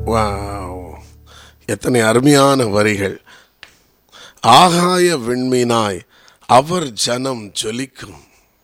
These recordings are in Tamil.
வாவ் எத்தனை அருமையான வரிகள் ஆகாய விண்மீனாய் அவர் ஜனம் ஜொலிக்கும்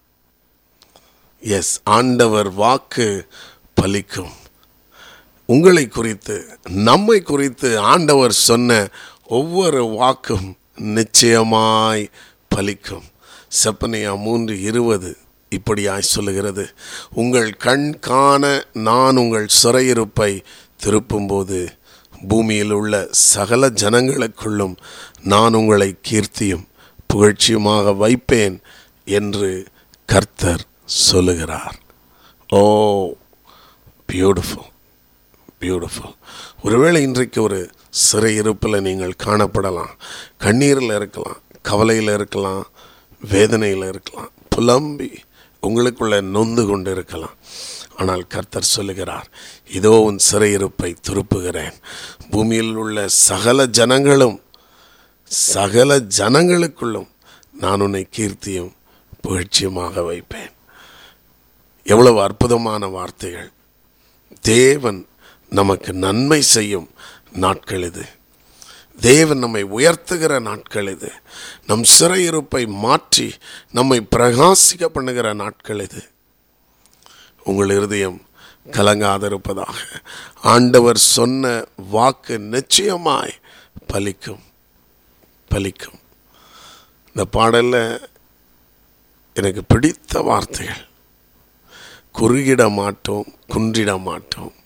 எஸ் ஆண்டவர் வாக்கு பலிக்கும் உங்களை குறித்து நம்மை குறித்து ஆண்டவர் சொன்ன ஒவ்வொரு வாக்கும் நிச்சயமாய் பலிக்கும் செப்பனையா மூன்று இருபது இப்படியாய் சொல்லுகிறது உங்கள் கண் காண நான் உங்கள் சிறையிருப்பை திருப்பும்போது பூமியில் உள்ள சகல ஜனங்களுக்குள்ளும் நான் உங்களை கீர்த்தியும் புகழ்ச்சியுமாக வைப்பேன் என்று கர்த்தர் சொல்லுகிறார் ஓ பியூட்டிஃபுல் பியூட்டிஃபுல் ஒருவேளை இன்றைக்கு ஒரு சிறையிருப்பில் நீங்கள் காணப்படலாம் கண்ணீரில் இருக்கலாம் கவலையில் இருக்கலாம் வேதனையில் இருக்கலாம் புலம்பி உங்களுக்குள்ள நொந்து கொண்டு இருக்கலாம் ஆனால் கர்த்தர் சொல்லுகிறார் இதோ உன் சிறையிருப்பை திருப்புகிறேன் பூமியில் உள்ள சகல ஜனங்களும் சகல ஜனங்களுக்குள்ளும் நான் உன்னை கீர்த்தியும் புகழ்ச்சியுமாக வைப்பேன் எவ்வளவு அற்புதமான வார்த்தைகள் தேவன் நமக்கு நன்மை செய்யும் நாட்கள் இது தேவன் நம்மை உயர்த்துகிற நாட்கள் இது நம் சிறையிருப்பை மாற்றி நம்மை பிரகாசிக்க பண்ணுகிற நாட்கள் இது உங்கள் இருதயம் கலங்காதிருப்பதாக ஆண்டவர் சொன்ன வாக்கு நிச்சயமாய் பலிக்கும் பலிக்கும் இந்த பாடலில் எனக்கு பிடித்த வார்த்தைகள் குறுகிட மாட்டோம் குன்றிட மாட்டோம்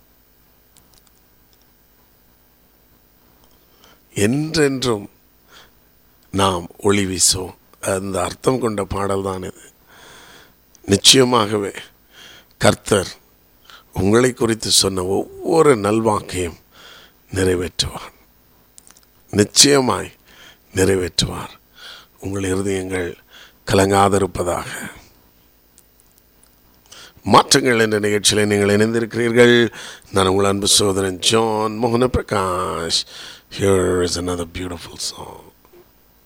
என்றென்றும் நாம் ஒளி வீசுவோம் அந்த அர்த்தம் கொண்ட பாடல் தான் இது நிச்சயமாகவே கர்த்தர் உங்களை குறித்து சொன்ன ஒவ்வொரு நல்வாக்கையும் நிறைவேற்றுவார் நிச்சயமாய் நிறைவேற்றுவார் உங்கள் இருதயங்கள் கலங்காதிருப்பதாக மாற்றங்கள் என்ற நிகழ்ச்சியில் நீங்கள் இணைந்திருக்கிறீர்கள் நான் உங்கள் அன்பு சோதரன் ஜான் மோகன Prakash here is another beautiful song